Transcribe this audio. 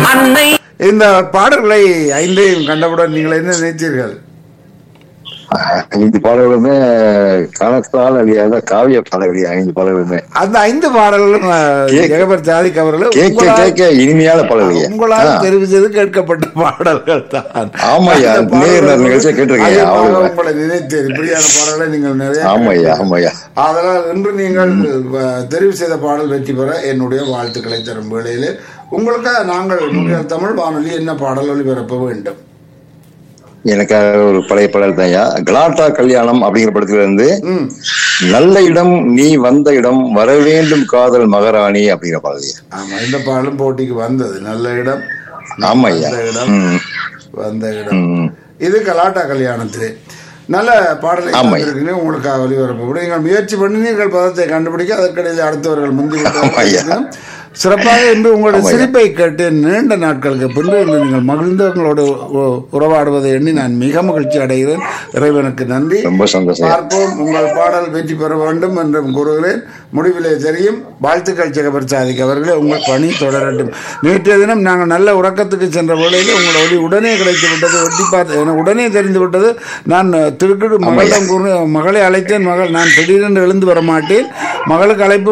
அன்னை இந்த பாடல்களை ஐந்தையும் கண்டவுடன் நீங்கள் என்ன நினைத்தீர்கள் ஐந்து பாடல்களுமே கணக்கால் அழியாத காவிய பாடல்கள் ஐந்து பாடல்களுமே அந்த ஐந்து பாடல்களும் அஹ், கேட்க- ஜெகபர் சாதிக் அவர்கள் கேட்க உங்களால் கேட்க இனிமையான பாடல்கள் உங்களால் ஆ. தெரிவு செய்து கேட்கப்பட்ட பாடல்கள் தான் ஆமாய்யா, அந்த நேர் பாடல்கள் நிகழ்ச்சியை கேட்டிருக்கேன். அதிகமாக அவ்வளவு. உங்களை நினைத்தேன் இப்படியான பாடல்களை நீங்கள் நிறைய ஆமாய்யா ஆமாய்யா அதனால் இன்று நீங்கள் அஹ், தெரிவு செய்த பாடல் வெற்றி பெற என்னுடைய வாழ்த்துக்களை தரும் வேளையில் உங்களுக்காக நாங்கள் முன்னில் தமிழ் வானொலி என்ன பாடல் ஒளிபரப்ப வேண்டும் எனக்காக ஒரு பழைய பாடல் தான்யா கலாட்டா கல்யாணம் அப்படிங்கிற படத்துல இருந்து ம் நல்ல இடம் நீ வந்த இடம் வர வேண்டும் காதல் மகாராணி அப்படிங்கிற பாடல் ஆமா இந்த பாடலும் போட்டிக்கு வந்தது நல்ல இடம் ஆமாய்யா வந்த இடம் ம் வந்த இடம் ம் இது கலாட்டா கல்யாணத்திலே நல்ல பாடலை ஆமாய்யா. தந்திருக்கிறேன் உங்களுக்காக ஒளிபரப்பு நீங்கள் முயற்சி பண்ணி நீங்கள் பதத்தை கண்டுபிடிக்க அதற்கிடையில் அடுத்தவர்கள் முந்தி ஆமாய்யா. விட்டார்கள். சிறப்பாக இன்று உங்களுடைய ஆமாய்யா. சிரிப்பை கேட்டு நீண்ட நாட்களுக்கு பின்பு இன்று நீங்கள் மகிழ்ந்தவங்களோடு உ- உறவாடுவதை எண்ணி நான் மிக மகிழ்ச்சி அடைகிறேன் இறைவனுக்கு நன்றி ரொம்ப சந்தோஷம் பார்ப்போம் உங்கள் பாடல் வெற்றி பெற வேண்டும் என்றும் கூறுகிறேன் முடிவிலே தெரியும் வாழ்த்துக்கள் ஜெகபர் சாதிக் அவர்களே உங்கள் பணி தொடரட்டும் நேற்றைய தினம் நாங்கள் நல்ல உறக்கத்துக்கு சென்ற வேளையில் உங்கள் ஒளி உடனே கிடைத்து விட்டது வெட்டி பார்த்து எனக்கு உடனே தெரிந்து விட்டது நான் திருக்கிடு மகளிடம் கூறு மகளை அழைத்தேன் மகள் நான் திடீரென்று எழுந்து வர மாட்டேன் மகளுக்கு அழைப்பு